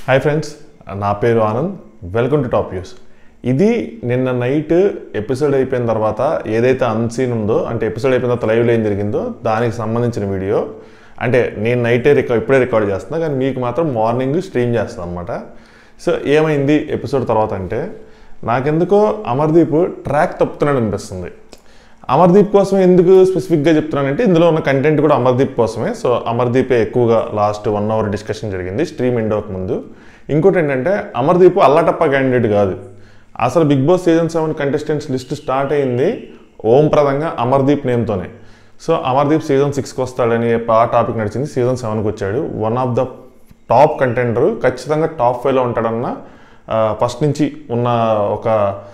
Hi friends నా పేరు Anand welcome to top news ఇది నిన్న నైట్ ఎపిసోడ్ అయిపోయిన తర్వాత ఏదైతే అన్సీన్ ఉందో అంటే ఎపిసోడ్ అయిపోయిన తర్వాత లైవ్లో ఏం జరిగిందో దానికి సంబంధించిన వీడియో అంటే నేను నైటే రికార్డ్ ఇప్పుడే రికార్డ్ చేస్తున్నా కానీ మీకు మాత్రం మార్నింగ్ స్ట్రీమ్ చేస్తాను అనమాట సో ఏమైంది ఎపిసోడ్ తర్వాత అంటే నాకెందుకో అమర్దీప్ ట్రాక్ తప్పుతున్నాడు అనిపిస్తుంది అమర్దీప్ కోసం ఎందుకు స్పెసిఫిక్గా చెప్తున్నానంటే ఇందులో ఉన్న కంటెంట్ కూడా అమర్దీప్ కోసమే సో అమర్దీపే ఎక్కువగా లాస్ట్ వన్ అవర్ డిస్కషన్ జరిగింది స్ట్రీమ్ ఎండ్ అవ్వక ముందు ఇంకోటి ఏంటంటే అమర్దీప్ అల్లటప్ప క్యాండిడేట్ కాదు అసలు Bigg Boss season seven contestants list start అయింది ఓం ప్రదంగా అమర్దీప్ నేమ్తోనే సో అమర్దీప్ సీజన్ సిక్స్కి వస్తాడని ఆ టాపిక్ నడిచింది సీజన్ సెవెన్కి వచ్చాడు one of the top contender ఖచ్చితంగా టాప్ ఫైవ్లో ఉంటాడన్న ఫస్ట్ నుంచి ఉన్న ఒక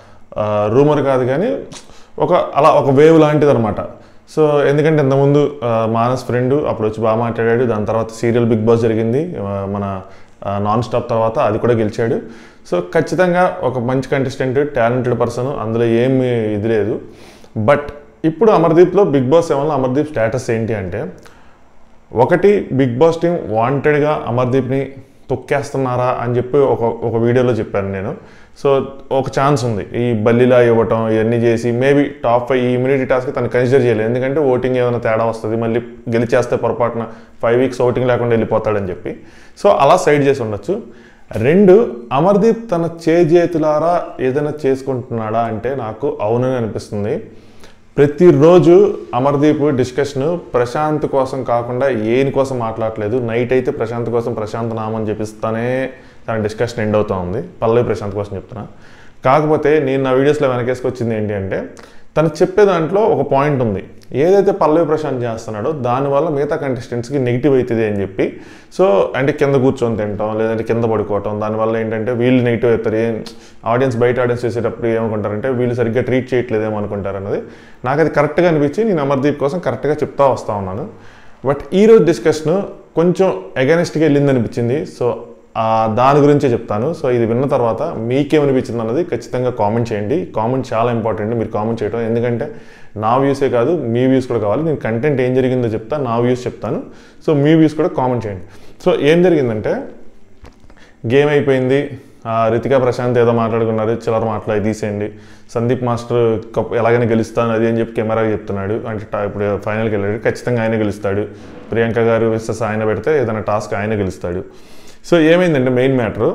రూమర్ కాదు కానీ ఒక అలా ఒక వేవ్ లాంటిది అనమాట సో ఎందుకంటే ఇంతకుముందు ఆ, మానస్ ఫ్రెండ్ అప్పుడు వచ్చి బాగా మాట్లాడాడు దాని తర్వాత సీరియల్ బిగ్ బాస్ జరిగింది ఆ, మన నాన్ స్టాప్ తర్వాత అది కూడా గెలిచాడు సో ఖచ్చితంగా ఒక మంచి కంటెస్టెంట్ టాలెంటెడ్ పర్సన్ అందులో ఏమి ఇది లేదు బట్ ఇప్పుడు అమర్దీప్లో బిగ్ బాస్ సెవెన్లో అమర్దీప్ స్టేటస్ ఏంటి అంటే ఒకటి బిగ్ బాస్ టీం వాంటెడ్గా అమర్దీప్ని తొక్కేస్తున్నారా అని చెప్పి ఒక ఒక వీడియోలో చెప్పాను నేను సో ఒక ఛాన్స్ ఉంది ఈ బల్లిలా ఇవ్వటం ఇవన్నీ చేసి మేబీ టాప్ ఫైవ్ ఈ ఇమ్యూనిటీ టాస్క్ తను కన్సిడర్ చేయలేదు ఎందుకంటే ఓటింగ్ ఏమైనా తేడా వస్తుంది మళ్ళీ గెలిచేస్తే పొరపాటున ఫైవ్ వీక్స్ ఓటింగ్ లేకుండా వెళ్ళిపోతాడని చెప్పి సో అలా సైడ్ చేసి ఉండొచ్చు రెండు అమర్దీప్ తన చేజేతులారా ఏదైనా చేసుకుంటున్నాడా అంటే నాకు అవునని అనిపిస్తుంది ప్రతిరోజు అమర్దీప్ డిస్కషన్ ప్రశాంత్ కోసం కాకుండా ఏని కోసం మాట్లాడలేదు నైట్ అయితే ప్రశాంత్ కోసం ప్రశాంత్ నామని చెప్పిస్తానే తన డిస్కషన్ ఎండ్ అవుతా ఉంది పల్లవి ప్రశాంత్ కోసం చెప్తున్నా కాకపోతే నేను నా వీడియోస్లో వెనకేసుకొచ్చింది ఏంటి అంటే తను చెప్పే దాంట్లో ఒక పాయింట్ ఉంది ఏదైతే పల్లవి ప్రశాంత్ చేస్తున్నాడో దానివల్ల మిగతా కంటెస్టెంట్స్కి నెగిటివ్ అవుతుంది అని చెప్పి సో అంటే కింద కూర్చొని తింటాం లేదంటే కింద పడుకోవటం దానివల్ల ఏంటంటే వీళ్ళు నెగిటివ్ అవుతారు ఏం ఆడియన్స్ బయట ఆడియన్స్ చేసేటప్పుడు ఏమనుకుంటారంటే వీళ్ళు సరిగ్గా ట్రీట్ చేయట్లేదేమో అనుకుంటారు అన్నది నాకు అది కరెక్ట్గా అనిపించి నేను అమర్దీప్ కోసం కరెక్ట్గా చెప్తా వస్తా ఉన్నాను బట్ ఈరోజు డిస్కషన్ కొంచెం అగెనిస్ట్గా వెళ్ళింది అనిపించింది సో ఆ దాని గురించే చెప్తాను సో ఇది విన్న తర్వాత మీకేమనిపించింది అన్నది ఖచ్చితంగా కామెంట్ చేయండి కామెంట్ చాలా ఇంపార్టెంట్ మీరు కామెంట్ చేయడం ఎందుకంటే నా వ్యూసే కాదు మీ వ్యూస్ కూడా కావాలి నేను కంటెంట్ ఏం జరిగిందో చెప్తా నా వ్యూస్ చెప్తాను సో మీ వ్యూస్ కూడా కామెంట్ చేయండి సో ఏం జరిగిందంటే గేమ్ అయిపోయింది ఆ, రితికా ప్రశాంత్ ఏదో మాట్లాడుకున్నారు చిల్లర మాట్లాడి తీసేయండి సందీప్ మాస్టర్ కప్ ఎలాగైనా గెలుస్తాను అది అని చెప్పి కెమెరాకి చెప్తున్నాడు అంటే టా- ఇప్పుడు ఫైనల్కి వెళ్ళాడు ఖచ్చితంగా ఆయన గెలుస్తాడు ప్రియాంక గారు విశ్వస్ ఆయన పెడితే ఏదైనా టాస్క్ ఆయన గెలుస్తాడు సో ఏమైందంటే మెయిన్ మ్యాటర్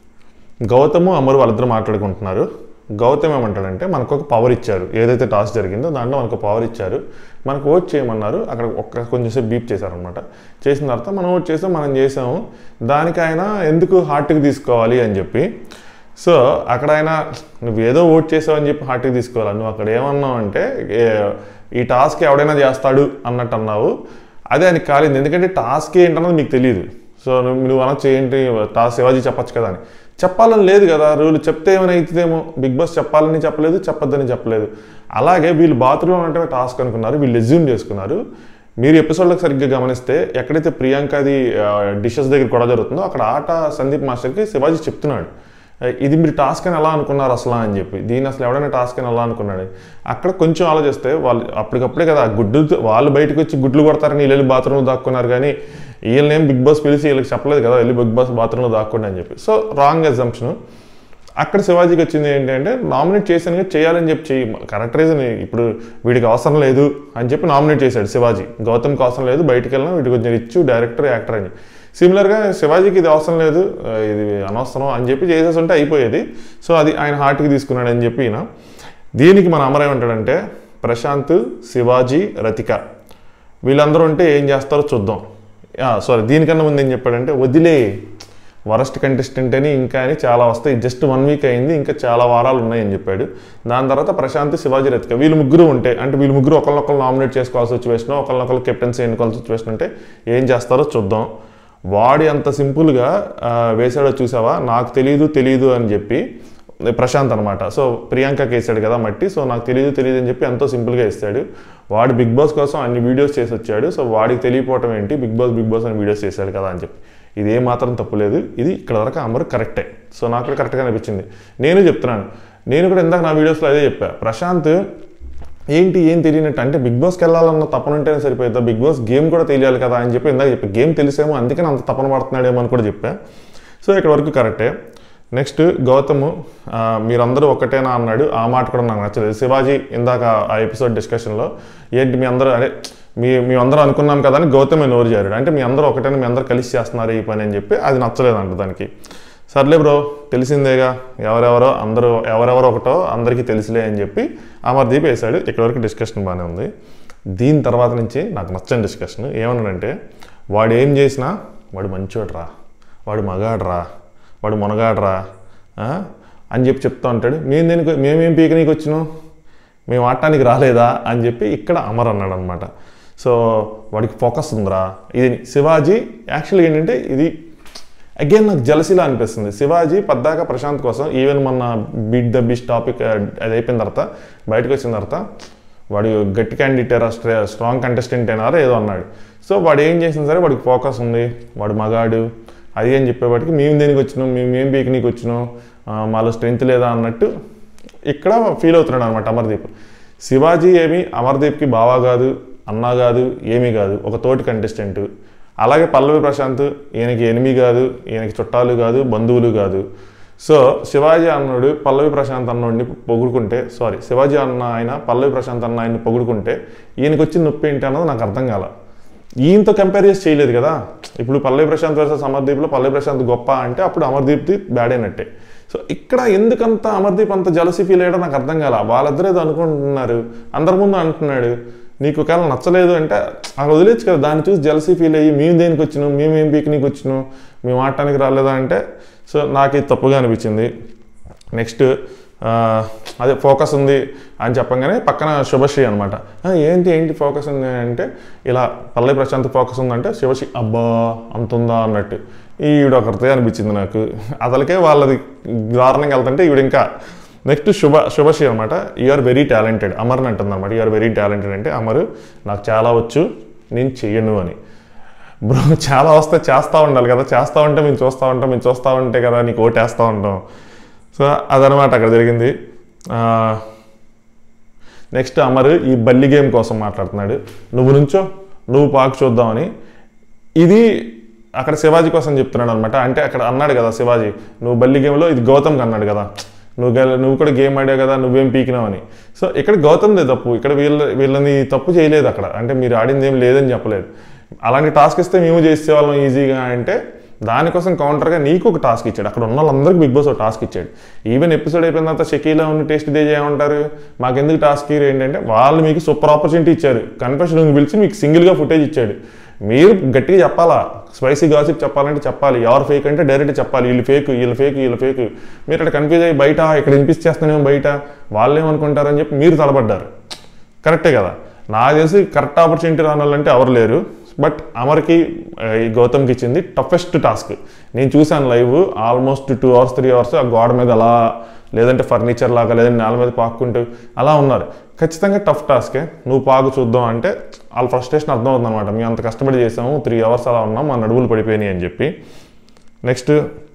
గౌతము అమరు వాళ్ళిద్దరు మాట్లాడుకుంటున్నారు గౌతమ్ ఏమంటాడంటే మనకు ఒక పవర్ ఇచ్చారు ఏదైతే టాస్ జరిగిందో దాంట్లో మనకు పవర్ ఇచ్చారు మనకు ఓట్ చేయమన్నారు అక్కడ ఒక్క కొంచెంసేపు బీప్ చేశారనమాట చేసిన తర్వాత మనం ఓట్ చేసాం మనం చేసాము దానికి ఆయన ఎందుకు హార్ట్కి తీసుకోవాలి అని చెప్పి సో అక్కడ ఆయన నువ్వు ఏదో ఓట్ చేసావు అని చెప్పి హార్ట్కి తీసుకోవాలి నువ్వు అక్కడ ఏమన్నావు అంటే ఏ- ఈ టాస్క్ ఎవడైనా చేస్తాడు అన్నట్టు అన్నావు అదే ఆయనకి కాలింది ఎందుకంటే టాస్క్ ఏంటన్నది మీకు తెలియదు సో నువ్వు నువ్వు అనొచ్చు ఏంటి టాస్క్ శివాజీ చెప్పొచ్చు కదా అని చెప్పాలని లేదు కదా రూల్ చెప్తే ఏమైనా అవుతుందేమో బిగ్ బాస్ చెప్పాలని చెప్పలేదు చెప్పొద్దని చెప్పలేదు అలాగే వీళ్ళు బాత్రూమ్ ఉండటమే టాస్క్ అనుకున్నారు వీళ్ళు ఎజ్యూమ్ చేసుకున్నారు మీరు ఎపిసోడ్లకు సరిగ్గా గమనిస్తే ఎక్కడైతే ప్రియాంకది డిషెస్ దగ్గర గొడవ జరుగుతుందో అక్కడ ఆట సందీప్ మాస్టర్కి శివాజీ చెప్తున్నాడు ఇది మీరు టాస్క్ అని ఎలా అనుకున్నారు అసలు అని చెప్పి దీన్ని అసలు ఎవడైనా టాస్క్ అని ఎలా అనుకున్నాడు అక్కడ కొంచెం ఆలోచిస్తే వాళ్ళు అప్పటికప్పుడే కదా ఆ గుడ్డు వాళ్ళు బయటకు వచ్చి గుడ్లు కొడతారని వీళ్ళు వెళ్ళి బాత్రూంలో దాక్కున్నారు కానీ వీళ్ళనేం బిగ్ బాస్ పిలిచి వీళ్ళకి చెప్పలేదు కదా వెళ్ళి బిగ్ బాస్ బాత్రూంలో దాక్కోండి అని చెప్పి సో రాంగ్ ఎగ్జంప్షన్ అక్కడ శివాజీకి వచ్చింది ఏంటంటే నామినేట్ చేశాను చేయాలని చెప్పి చెయ్యి కరెక్ట్ రీజన్ ఇప్పుడు వీడికి అవసరం లేదు అని చెప్పి నామినేట్ చేశాడు శివాజీ గౌతమ్కి అవసరం లేదు బయటికి వెళ్ళినా వీడికి కొంచెం రిచ్ డైరెక్టర్ యాక్టర్ అని సిమిలర్గా శివాజీకి ఇది అవసరం లేదు ఆ, ఇది అనవసరం అని చెప్పి చేసేసి ఉంటే అయిపోయేది సో అది ఆయన హార్ట్కి తీసుకున్నాడు అని చెప్పి ఈయన దీనికి మన అమర ఏమంటాడంటే ప్రశాంత్ శివాజీ రతిక వీళ్ళందరూ ఉంటే ఏం చేస్తారో చూద్దాం సారీ దీనికన్నా ముందు ఏం చెప్పాడంటే వదిలే వరస్ట్ కంటెస్టెంట్ అని ఇంకా అని చాలా వస్తాయి జస్ట్ వన్ వీక్ అయింది ఇంకా చాలా వారాలు ఉన్నాయని చెప్పాడు దాని తర్వాత ప్రశాంత్ శివాజీ రతిక వీళ్ళు ముగ్గురు ఉంటే అంటే వీళ్ళు ముగ్గురు ఒకరినొకరు నామినేట్ చేసుకోవాల్సి సిచ్యువేషన్ ఒకరినొకరు కెప్టెన్సీ ఎన్నుకోవాల్సిన సిచ్యువేషన్ ఉంటే ఏం చేస్తారో చూద్దాం వాడి అంత సింపుల్గా ఆ, వేశాడో చూసావా నాకు తెలియదు తెలియదు అని చెప్పి ప్రశాంత్ అనమాట సో ప్రియాంకకి వేసాడు కదా మట్టి సో నాకు తెలియదు తెలియదు అని చెప్పి ఎంతో సింపుల్గా వేస్తాడు వాడు బిగ్ బాస్ కోసం అన్ని వీడియోస్ చేసి వచ్చాడు సో వాడికి తెలియపోవటం ఏంటి బిగ్ బాస్ బిగ్ బాస్ అని వీడియోస్ చేశాడు కదా అని చెప్పి ఇది ఏ మాత్రం తప్పులేదు ఇది ఇక్కడ వరకు అమరు కరెక్టే సో నాకు కూడా కరెక్ట్గా అనిపించింది నేను చెప్తున్నాను నేను కూడా ఇందాక నా వీడియోస్లో అదే చెప్పా ప్రశాంత్ ఏంటి ఏం తెలియనట్టు అంటే బిగ్ బాస్కి వెళ్ళాలన్న తపన ఉంటేనే సరిపోతుందా బిగ్ బాస్ గేమ్ కూడా తెలియాలి కదా అని చెప్పి ఇందాక చెప్పి గేమ్ తెలిసేమో అందుకని అంత తపన పడుతున్నాడేమో అని కూడా చెప్పా సో ఇక్కడ వరకు కరెక్టే నెక్స్ట్ గౌతమ్ ఆ, మీరందరూ ఒకటేనా అన్నాడు ఆ మాట కూడా నాకు నచ్చలేదు శివాజీ ఇందాక ఆ ఎపిసోడ్ డిస్కషన్లో ఏంటి మీ అందరూ అదే మీ మీ అందరూ అనుకున్నాం కదా అని గౌతమే నోరు జారాడు అంటే మీ అందరూ ఒకటేనా మీ అందరూ కలిసి చేస్తున్నారు ఈ పని అని చెప్పి అది నచ్చలేదంట దానికి సర్లే బ్రో తెలిసిందేగా ఎవరెవరో అందరూ ఎవరెవరో ఒకటో అందరికీ తెలిసిలే అని చెప్పి అమర్దీప్ వేశాడు ఇక్కడ వరకు డిస్కషన్ బాగానే ఉంది దీని తర్వాత నుంచి నాకు నచ్చని డిస్కషన్ ఏమన్నాడంటే వాడు ఏం చేసినా వాడు మంచోడ్రా వాడు మగాడ్రా వాడు మునగాడ్రా ఆ? అని చెప్పి చెప్తా ఉంటాడు మేము దేనికి మేమేం పీకనీకి వచ్చినాం మేము ఆడటానికి రాలేదా అని చెప్పి ఇక్కడ అమర్ అన్నాడు అనమాట సో వాడికి ఫోకస్ ఉందిరా ఇది శివాజీ యాక్చువల్గా ఏంటంటే ఇది అగైన్ నాకు జలసిలా అనిపిస్తుంది శివాజీ పద్దాక ప్రశాంత్ కోసం ఈవెన్ మన బీట్ ద బిష్ టాపిక్ అది అయిపోయిన తర్వాత బయటకు వచ్చిన తర్వాత వాడు గట్టి క్యాండిడేట్ స్ట్రాంగ్ కంటెస్టెంట్ అయినారా ఏదో అన్నాడు సో వాడు ఏం చేసినా సరే వాడికి ఫోకస్ ఉంది వాడు మగాడు అది అని చెప్పేవాడికి మేము దేనికి వచ్చినాం మేము ఏం పీకనీకి వచ్చినాం ఆ, మాలో స్ట్రెంత్ లేదా అన్నట్టు ఇక్కడ ఫీల్ అవుతున్నాడు అనమాట అమర్దీప్ శివాజీ ఏమి అమర్దీప్కి బావా కాదు అన్నా కాదు ఏమీ కాదు ఒక తోటి కంటెస్టెంట్ అలాగే పల్లవి ప్రశాంత్ ఈయనకి ఎనిమి కాదు ఈయనకి చుట్టాలు కాదు బంధువులు కాదు సో శివాజీ అన్నాడు పల్లవి ప్రశాంత్ అన్నోడిని పొగుడుకుంటే సారీ శివాజీ అన్న ఆయన పల్లవి ప్రశాంత్ అన్న ఆయన్ని పొగుడుకుంటే ఈయనకి వచ్చిన నొప్పి ఏంటి అన్నది నాకు అర్థం కాల ఈయనతో కంపేర్ చేసి చేయలేదు కదా ఇప్పుడు పల్లవి ప్రశాంత్ వర్సెస్ అమర్దీప్లో పల్లవి ప్రశాంత్ గొప్ప అంటే అప్పుడు అమర్దీప్ది బ్యాడ్ అయినట్టే సో ఇక్కడ ఎందుకంత అమర్దీప్ అంత జలసి ఫీల్ అయ్యాడో నాకు అర్థం కాల వాళ్ళిద్దరు ఏదో అనుకుంటున్నారు అందరి ముందు అంటున్నాడు నీకు ఒకవేళ నచ్చలేదు అంటే అక్కడ వదిలేచ్చు కదా దాన్ని చూసి జలసీ ఫీల్ అయ్యి మేము దేనికి వచ్చినాం మేము ఏం పీక్నిక్ వచ్చినాం మేము ఆడటానికి రాలేదా అంటే సో నాకు ఇది తప్పుగా అనిపించింది నెక్స్ట్ ఆ, అదే ఫోకస్ ఉంది అని చెప్పంగానే పక్కన శుభశ్రీ అనమాట ఏంటి ఏంటి ఫోకస్ ఉంది అంటే ఇలా పల్లవి ప్రశాంత్ ఫోకస్ ఉందంటే శుభశ్రీ అబ్బా అంత ఉందా అన్నట్టు ఈవిడ ఒకరితే అనిపించింది నాకు అసలుకే వాళ్ళది దారుణంగా వెళ్తుంటే ఈవిడ ఇంకా నెక్స్ట్ శుభ శుభశ్రీ అనమాట ఆర్ వెరీ టాలెంటెడ్ అమర్ని అంటుంది అనమాట ఆర్ వెరీ టాలెంటెడ్ అంటే అమరు నాకు చాలా వచ్చు నేను చెయ్యను అని బ్రో చాలా వస్తే చేస్తూ ఉండాలి కదా చేస్తూ ఉంటే మేము చూస్తూ ఉంటాం మేము చూస్తూ ఉంటే కదా నీకు ఓటేస్తూ ఉంటాం సో అదనమాట అక్కడ జరిగింది నెక్స్ట్ అమర్ ఈ బల్లి గేమ్ కోసం మాట్లాడుతున్నాడు నువ్వు నుంచో నువ్వు పాకు చూద్దామని ఇది అక్కడ శివాజీ కోసం చెప్తున్నాడు అనమాట అంటే అక్కడ అన్నాడు కదా శివాజీ నువ్వు బల్లి గేమ్లో ఇది గౌతమ్కి అన్నాడు కదా నువ్వు గెల- నువ్వు కూడా గేమ్ ఆడావు కదా నువ్వేం పీకినావు అని సో ఇక్కడ గౌతమ్దే తప్పు ఇక్కడ వీళ్ళ వీళ్ళని తప్పు చేయలేదు అక్కడ అంటే మీరు ఆడింది ఏం లేదని చెప్పలేదు అలాంటి టాస్క్ ఇస్తే మేము చేసేవాళ్ళం ఈజీగా అంటే దానికోసం కౌంటర్గా నీకు ఒక టాస్క్ ఇచ్చాడు అక్కడ ఉన్న వాళ్ళందరికీ బిగ్ బాస్ ఒక టాస్క్ ఇచ్చాడు ఈవెన్ ఎపిసోడ్ అయిపోయిన తర్వాత షకీలా ఉన్న టేస్ట్ డే చేయమంటారు మాకెందుకు టాస్క్ ఏంటంటే వాళ్ళు మీకు సూపర్ ఆపర్చునిటీ ఇచ్చారు కన్ఫెషన్ రూమ్ పిలిచి మీకు సింగిల్గా ఫుటేజ్ ఇచ్చాడు మీరు గట్టిగా చెప్పాలా స్పైసీ గాసిప్ చెప్పాలంటే చెప్పాలి ఎవరు ఫేక్ అంటే డైరెక్ట్ చెప్పాలి వీళ్ళు ఫేక్ వీళ్ళు ఫేక్ వీళ్ళు ఫేక్ మీరు అక్కడ కన్ఫ్యూజ్ అయ్యి బయట ఇక్కడ వినిపిస్తేస్తున్నామో బయట వాళ్ళు ఏమనుకుంటారని చెప్పి మీరు తలపడ్డారు కరెక్టే కదా నాకు తెలిసి కరెక్ట్ ఆపర్చునిటీ రాని వాళ్ళంటే ఎవరు లేరు బట్ అమర్కి ఆ, ఈ గౌతమ్కి ఇచ్చింది టఫెస్ట్ టాస్క్ నేను చూశాను live almost two hours three hours ఆ గోడ మీద అలా లేదంటే ఫర్నిచర్ లాగా లేదంటే నేల మీద పాక్కుంటూ అలా ఉన్నారు ఖచ్చితంగా టఫ్ టాస్కే నువ్వు పాకు చూద్దాం అంటే వాళ్ళ ఫ్రస్ట్రేషన్ అర్థం అవుతుంది అనమాట మేము అంత కష్టపడి చేసాము త్రీ అవర్స్ అలా ఉన్నాం మా నడువులు పడిపోయినాయి అని చెప్పి నెక్స్ట్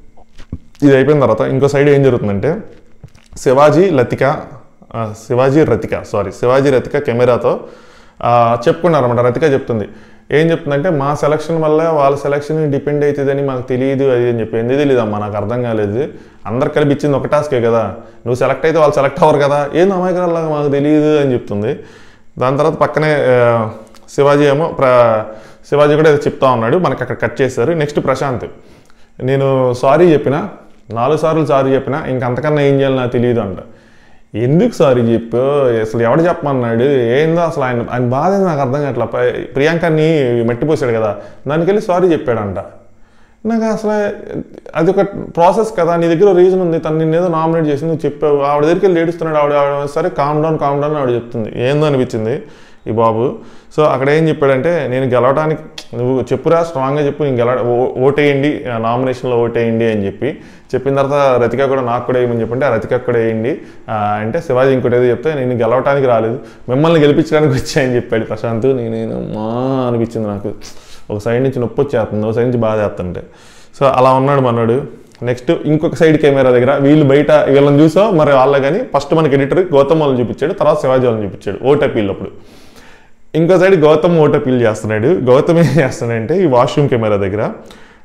ఇది అయిపోయిన తర్వాత ఇంకో సైడ్ ఏం జరుగుతుందంటే శివాజీ లతిక ఆ, శివాజీ రతిక సారీ శివాజీ రతిక కెమెరాతో ఆ, చెప్పుకున్నారన్నమాట రతిక చెప్తుంది ఏం చెప్తుందంటే మా సెలక్షన్ వల్ల వాళ్ళ సెలక్షన్ డిపెండ్ అవుతుందని మాకు తెలియదు అది అని చెప్పి ఎందుకు తెలియదు అమ్మా నాకు అర్థం కాలేదు అందరు కలిపి ఇచ్చింది ఒక టాస్కే కదా నువ్వు సెలెక్ట్ అయితే వాళ్ళు సెలెక్ట్ అవ్వరు కదా ఏంది అమాయకురాల్లాగా మాకు తెలియదు అని చెప్తుంది దాని తర్వాత పక్కనే ఆ, శివాజీ ఏమో ప్ర శివాజీ కూడా ఏదో చెప్తా ఉన్నాడు మనకి అక్కడ కట్ చేశారు నెక్స్ట్ ప్రశాంత్ నేను సారీ చెప్పిన నాలుగు సార్లు సారీ చెప్పిన ఇంకంతకన్నా ఏం చేయాలి నాకు తెలియదు అంట ఎందుకు సారీ చెప్పు అసలు ఎవడు చెప్పమన్నాడు ఏందో అసలు ఆయన ఆయన బాధ ఏందో నాకు అర్థం కావట్లా ప్ర- ప్రియాంకని మట్టిపోసాడు కదా దానికి వెళ్ళి సారీ చెప్పాడంట నాకు అసలు అది ఒక ప్రాసెస్ కదా నీ దగ్గర రీజన్ ఉంది తను నిన్ను ఏదో నామినేట్ చేసి నువ్వు చెప్పావు ఆవిడ దగ్గరికి వెళ్ళి ఏడుస్తున్నాడు ఆవిడ ఆవిడ సరే కామ్ డౌన్ కామ్ డౌన్ ఆవిడ చెప్తుంది ఏందో అనిపించింది ఈ బాబు సో అక్కడ ఏం చెప్పాడంటే నేను గెలవడానికి నువ్వు చెప్పురా స్ట్రాంగ్గా చెప్పు నేను గెల ఓ- ఓటేయండి నామినేషన్లో ఓటేయండి అని చెప్పి చెప్పిన తర్వాత రతిక కూడా నాకు కూడా వేయమని చెప్పంటే ఆ రతిక కూడా వేయండి ఆ, అంటే శివాజీ ఇంకోటి ఏదో చెప్తే నేను గెలవడానికి రాలేదు మిమ్మల్ని గెలిపించడానికి వచ్చాయని చెప్పాడు ప్రశాంత్ నేను నేను మా అనిపించింది నాకు ఒక సైడ్ నుంచి నొప్పి వచ్చేస్తుంది ఒక సైడ్ నుంచి బాధ వేస్తుంటే సో అలా ఉన్నాడు మనోడు నెక్స్ట్ ఇంకొక సైడ్ కెమెరా దగ్గర వీళ్ళు బయట వీళ్ళని చూసా మరి వాళ్ళ కానీ ఫస్ట్ మనకి ఎడిటర్ గౌతమ్ వాళ్ళని చూపించాడు తర్వాత శివాజీ వాళ్ళని చూపించాడు ఓట్ అప్పీల్ అప్పుడు ఇంకో సైడ్ గౌతమ్ ఓట్ అప్పీల్ చేస్తున్నాడు గౌతమ్ ఏం చేస్తున్నాడంటే ఈ వాష్రూమ్ కెమెరా దగ్గర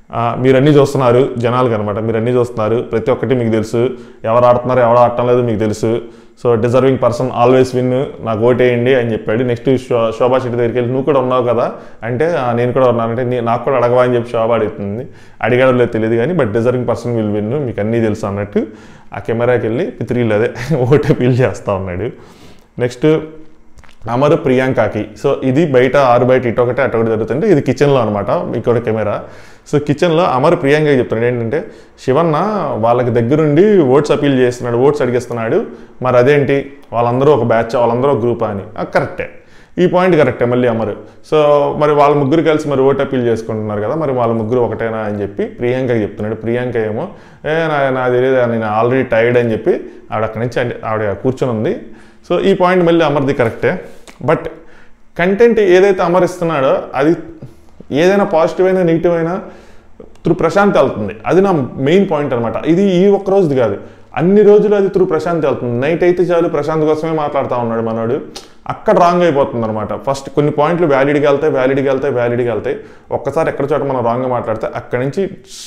ఆ, మీరు అన్నీ చూస్తున్నారు జనాలకు అనమాట మీరు అన్నీ చూస్తున్నారు ప్రతి ఒక్కటి మీకు తెలుసు ఎవరు ఆడుతున్నారు ఎవరు ఆడటం లేదు మీకు తెలుసు so deserving person always win నాకు ఓటేయండి అని చెప్పాడు నెక్స్ట్ శో శోభా శెట్టి దగ్గరికి వెళ్ళి నువ్వు కూడా ఉన్నావు కదా అంటే "ఆ, నేను కూడా ఉన్నానంటే నీ నాకు కూడా అడగవా అని చెప్పి శోభా అడుగుతుంది అడిగాడో లేదు తెలియదు కానీ but deserving person will win మీకు అన్నీ తెలుసు అన్నట్టు ఆ కెమెరాకి వెళ్ళి పిత్రీలు అదే ఓటే ఫీల్ చేస్తూ ఉన్నాడు నెక్స్ట్ అమరు ప్రియాంకకి సో ఇది బయట ఆరు బయట ఇటు ఒకటి అటు ఒకటి జరుగుతుంది ఇది కిచెన్లో అనమాట ఇక్కడ కెమెరా సో కిచెన్లో అమరు ప్రియాంకకి చెప్తున్నాడు ఏంటంటే శివన్న వాళ్ళకి దగ్గరుండి ఓట్స్ అపీల్ చేస్తున్నాడు ఓట్స్ అడిగిస్తున్నాడు మరి అదేంటి వాళ్ళందరూ ఒక బ్యాచ్ వాళ్ళందరూ ఒక గ్రూప్ అని ఆ, కరెక్టే ఈ పాయింట్ కరెక్టే మళ్ళీ అమరు సో మరి వాళ్ళ ముగ్గురు కలిసి మరి ఓట్ అపీల్ చేసుకుంటున్నారు కదా మరి వాళ్ళ ముగ్గురు ఒకటేనా అని చెప్పి ప్రియాంకకి చెప్తున్నాడు ప్రియాంక ఏమో ఏ నా నా తెలియదు నేను ఆల్రెడీ టైర్డ్ అని చెప్పి ఆవిడ అక్కడి నుంచి అంటే ఆవిడ కూర్చొని ఉంది సో ఈ పాయింట్ మళ్ళీ అమర్ది కరెక్టే బట్ కంటెంట్ ఏదైతే అమర్ ఇస్తున్నాడో అది ఏదైనా పాజిటివ్ అయినా నెగిటివ్ అయినా త్రూ ప్రశాంత్ వెళ్తుంది అది నా మెయిన్ పాయింట్ అనమాట ఇది ఈ ఒక్క రోజుది కాదు అన్ని రోజులు అది త్రూ ప్రశాంత్ వెళ్తుంది నైట్ అయితే చాలు ప్రశాంత్ కోసమే మాట్లాడుతూ ఉన్నాడు మనోడు అక్కడ రాంగ్ అయిపోతుంది అనమాట ఫస్ట్ కొన్ని పాయింట్లు వ్యాలిడ్గా వెళ్తాయి వ్యాలిడ్గా వెళ్తాయి వ్యాలిడ్గా వెళ్తాయి ఒక్కసారి ఎక్కడ చోట మనం రాంగ్గా మాట్లాడితే అక్కడి నుంచి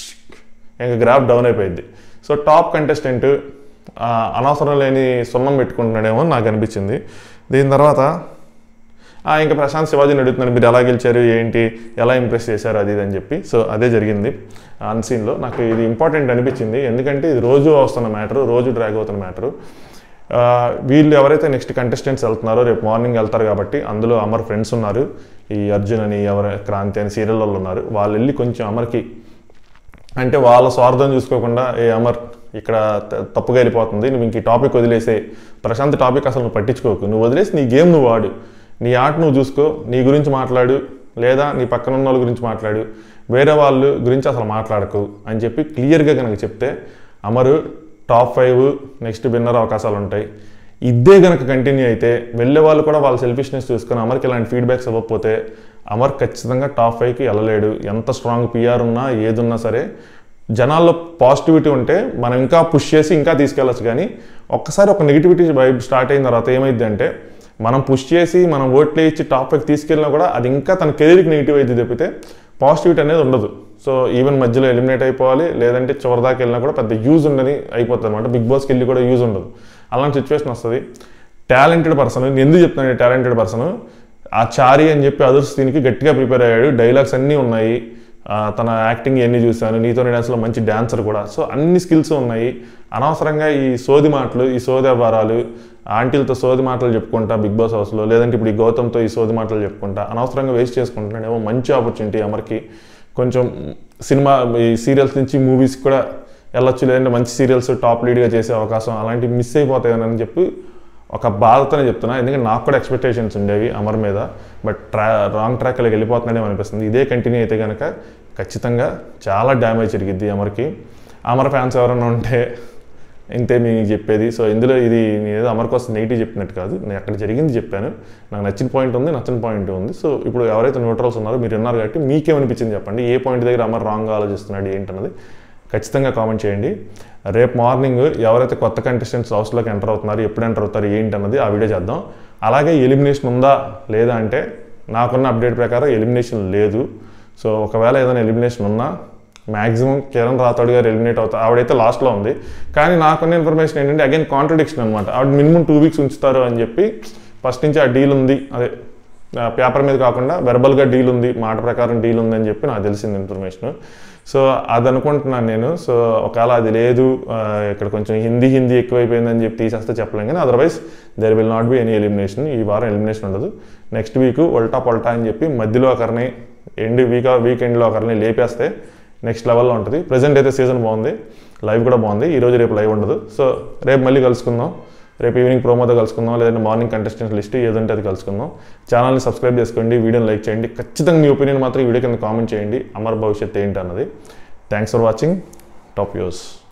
ఇంకా గ్రాఫ్ డౌన్ అయిపోయింది సో టాప్ కంటెస్టెంట్ అనవసరం లేని సున్నం పెట్టుకుంటున్నాడేమో అని నాకు అనిపించింది దీని తర్వాత ఆ, ఇంకా ప్రశాంత్ శివాజీని అడుగుతున్నాడు మీరు ఎలా గెలిచారు ఏంటి ఎలా ఇంప్రెస్ చేశారు అది ఇది అని చెప్పి సో అదే జరిగింది అన్సీన్లో నాకు ఇది ఇంపార్టెంట్ అనిపించింది ఎందుకంటే ఇది రోజు వస్తున్న మ్యాటరు రోజు డ్రాగ్ అవుతున్న మ్యాటరు వీళ్ళు ఎవరైతే నెక్స్ట్ కంటెస్టెంట్స్ వెళ్తున్నారో రేపు మార్నింగ్ వెళ్తారు కాబట్టి అందులో అమర్ ఫ్రెండ్స్ ఉన్నారు ఈ అర్జున్ అని ఎవరు క్రాంతి అని సీరియల్ వాళ్ళు ఉన్నారు వాళ్ళు వెళ్ళి కొంచెం అమర్కి అంటే వాళ్ళ స్వార్థం చూసుకోకుండా ఏ అమర్ ఇక్కడ త- తప్పుగా వెళ్ళిపోతుంది నువ్వు ఇంక ఈ టాపిక్ వదిలేసే ప్రశాంత్ టాపిక్ అసలు నువ్వు పట్టించుకోకు నువ్వు వదిలేసి నీ గేమ్ నువ్వు ఆడు నీ ఆట నువ్వు చూసుకో నీ గురించి మాట్లాడు లేదా నీ పక్కన ఉన్న వాళ్ళ గురించి మాట్లాడు వేరే వాళ్ళు గురించి అసలు మాట్లాడకు అని చెప్పి క్లియర్గా కనుక చెప్తే Amar top five next winner అవకాశాలు ఉంటాయి ఇదే కనుక కంటిన్యూ అయితే వెళ్ళే వాళ్ళు కూడా వాళ్ళ సెల్ఫిష్నెస్ చూసుకొని అమర్కి ఇలాంటి ఫీడ్బ్యాక్స్ ఇవ్వకపోతే అమర్ ఖచ్చితంగా టాప్ ఫైవ్కి వెళ్ళలేడు ఎంత స్ట్రాంగ్ పిఆర్ ఉన్నా ఏదున్నా సరే జనాల్లో పాజిటివిటీ ఉంటే మనం ఇంకా పుష్ చేసి ఇంకా తీసుకెళ్ళచ్చు కానీ ఒక్కసారి ఒక నెగిటివిటీ వైబ్ స్టార్ట్ అయిన తర్వాత ఏమైంది అంటే మనం పుష్ చేసి మనం ఓట్లు ఇచ్చి టాప్ ఫైవ్ తీసుకెళ్ళినా కూడా అది ఇంకా తన కెరీర్కి నెగిటివ్ అయితే తప్పితే పాజిటివిటీ అనేది ఉండదు సో ఈవెన్ మధ్యలో ఎలిమినేట్ అయిపోవాలి లేదంటే చివరి దాకా వెళ్ళినా కూడా పెద్ద యూజ్ ఉండని అయిపోతుంది అనమాట బిగ్ బాస్కి వెళ్ళి కూడా యూజ్ ఉండదు అలాంటి సిచ్యువేషన్ వస్తుంది టాలెంటెడ్ పర్సన్ నేను ఎందుకు చెప్తున్నాను టాలెంటెడ్ పర్సన్ ఆ చారి అని చెప్పి అదర్స్ దీనికి గట్టిగా ప్రిపేర్ అయ్యాడు డైలాగ్స్ అన్నీ ఉన్నాయి ఆ, తన యాక్టింగ్ ఇవన్నీ చూశాను నీతో డ్యాన్స్లో మంచి డాన్సర్ కూడా సో అన్ని స్కిల్స్ ఉన్నాయి అనవసరంగా ఈ సోది మాటలు ఈ సోది వ్యవహారాలు ఆంటీలతో సోది మాటలు చెప్పుకుంటా బిగ్ బాస్ హౌస్లో లేదంటే ఇప్పుడు ఈ గౌతమ్తో ఈ సోది మాటలు చెప్పుకుంటా అనవసరంగా వేస్ట్ చేసుకుంటున్నాడు ఏమో మంచి ఆపర్చునిటీ అమర్కి కొంచెం సినిమా ఈ సీరియల్స్ నుంచి మూవీస్ కూడా వెళ్ళొచ్చు లేదంటే మంచి సీరియల్స్ టాప్ లీడ్గా చేసే అవకాశం అలాంటివి మిస్ అయిపోతాయని చెప్పి ఒక బాధతోనే చెప్తున్నా ఎందుకంటే నాకు కూడా ఎక్స్పెక్టేషన్స్ ఉండేవి అమర్ మీద బట్ ట్రా రాంగ్ ట్రాక్లోకి వెళ్ళిపోతున్నాడే అనిపిస్తుంది ఇదే కంటిన్యూ అయితే కనుక ఖచ్చితంగా చాలా డ్యామేజ్ జరిగిద్ది అమర్కి అమర్ ఫ్యాన్స్ ఎవరైనా ఉంటే ఇంతే మీకు చెప్పేది సో ఇందులో ఇది నేను ఏదో అమర్ కోసం నెగిటివ్ చెప్పినట్టు కాదు నేను అక్కడ జరిగింది చెప్పాను నాకు నచ్చిన పాయింట్ ఉంది నచ్చిన పాయింట్ ఉంది సో ఇప్పుడు ఎవరైతే న్యూట్రల్స్ ఉన్నారో మీరు ఉన్నారు కాబట్టి మీకేమనిపించింది చెప్పండి ఏ పాయింట్ దగ్గర అమర్ రాంగ్ ఆలోచిస్తున్నాడు ఏంటన్నది ఖచ్చితంగా కామెంట్ చేయండి రేపు మార్నింగ్ ఎవరైతే కొత్త కంటెస్టెంట్స్ హౌస్లోకి ఎంటర్ అవుతున్నారు ఎప్పుడు ఎంటర్ అవుతారు ఏంటి అన్నది ఆ వీడియో చేద్దాం అలాగే ఎలిమినేషన్ ఉందా లేదా అంటే నాకున్న అప్డేట్ ప్రకారం ఎలిమినేషన్ లేదు సో ఒకవేళ ఏదైనా ఎలిమినేషన్ ఉన్నా మ్యాక్సిమం కిరణ్ రాథోడ్ గారు ఎలిమినేట్ అవుతారు ఆవిడైతే లాస్ట్లో ఉంది కానీ నాకున్న ఇన్ఫర్మేషన్ ఏంటంటే అగైన్ కాంట్రడిక్షన్ అనమాట ఆవిడ మినిమం టూ వీక్స్ ఉంచుతారు అని చెప్పి ఫస్ట్ నుంచి ఆ డీల్ ఉంది అదే పేపర్ మీద కాకుండా వెర్బల్గా డీల్ ఉంది మాట ప్రకారం డీల్ ఉంది అని చెప్పి నాకు తెలిసింది ఇన్ఫర్మేషన్ సో అది అనుకుంటున్నాను నేను సో ఒకవేళ అది లేదు ఆ, ఇక్కడ కొంచెం హిందీ హిందీ ఎక్కువైపోయిందని చెప్పి తీసేస్తే చెప్పలేం కానీ otherwise there will not be any elimination ఈ వారం ఎలిమినేషన్ ఉండదు నెక్స్ట్ వీక్ ఒల్టా పొల్టా అని చెప్పి మధ్యలో ఒకరిని ఎండ్ వీక్ వీకెండ్లో ఒకరిని లేపేస్తే నెక్స్ట్ లెవెల్లో ఉంటుంది ప్రజెంట్ అయితే సీజన్ బాగుంది లైవ్ కూడా బాగుంది ఈ రోజు రేపు లైవ్ ఉండదు సో రేపు మళ్ళీ కలుసుకుందాం రేపు ఈవినింగ్ ప్రోమోతో కలుసుకుందాం లేదంటే మార్నింగ్ కంటెస్టెంట్ లిస్ట్ ఏదంటే అది కలుసుకుందాం ఛానల్ని సబ్స్క్రైబ్ చేసుకోండి వీడియోని లైక్ చేయండి ఖచ్చితంగా మీ ఒపీనియన్ మాత్రం ఈ వీడియో కింద కామెంట్ చేయండి అమర్ భవిష్యత్ ఏంటి అన్నది thanks for watching top use